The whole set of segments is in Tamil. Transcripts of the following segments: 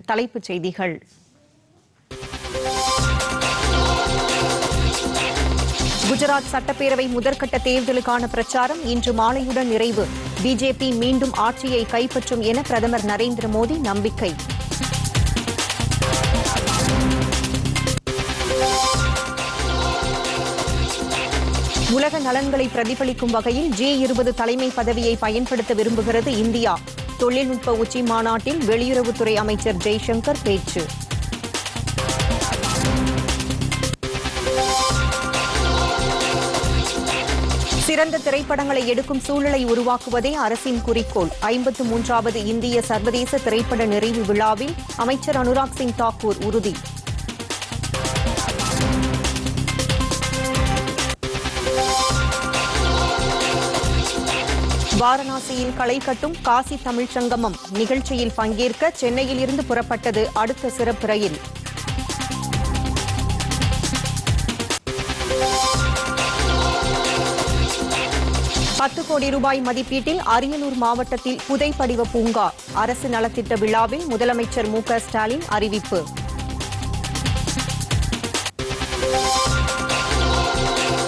தலைப்புச் செய்திகள் குஜராத் சட்டப்பேரவை முதற்கட்ட தேர்தலுக்கான பிரச்சாரம் இன்று மாலையுடன் நிறைவு பிஜேபி மீண்டும் ஆட்சியை கைப்பற்றும் என பிரதமர் நரேந்திர மோடி நம்பிக்கை உலக நலன்களை பிரதிபலிக்கும் வகையில் ஜி இருபது தலைமை பதவியை பயன்படுத்த விரும்புகிறது இந்தியா தொழில்நுட்ப உச்சி மாநாட்டில் வெளியுறவுத்துறை அமைச்சர் ஜெய்சங்கர் பேச்சு சிறந்த திரைப்படங்களை எடுக்கும் சூழலை உருவாக்குவதே அரசின் குறிக்கோள் ஐம்பத்து மூன்றாவது இந்திய சர்வதேச திரைப்பட நிறைவு விழாவில் அமைச்சர் அனுராக் சிங் தாக்கூர் உறுதி வாரணாசியில் களை கட்டும் காசி தமிழ்ச் சங்கமம் நிகழ்ச்சியில் பங்கேற்க சென்னையில் இருந்து புறப்பட்டது அடுத்த சிறப்பு ரயில் பத்து கோடி ரூபாய் மதிப்பீட்டில் அரியலூர் மாவட்டத்தில் புதைப்படிவ பூங்கா அரசு நலத்திட்ட விழாவில் முதலமைச்சர் மு க ஸ்டாலின் அறிவிப்பு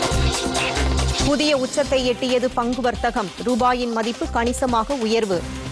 புதிய உச்சத்தை எட்டியது பங்கு வர்த்தகம் ரூபாயின் மதிப்பு கணிசமாக உயர்வு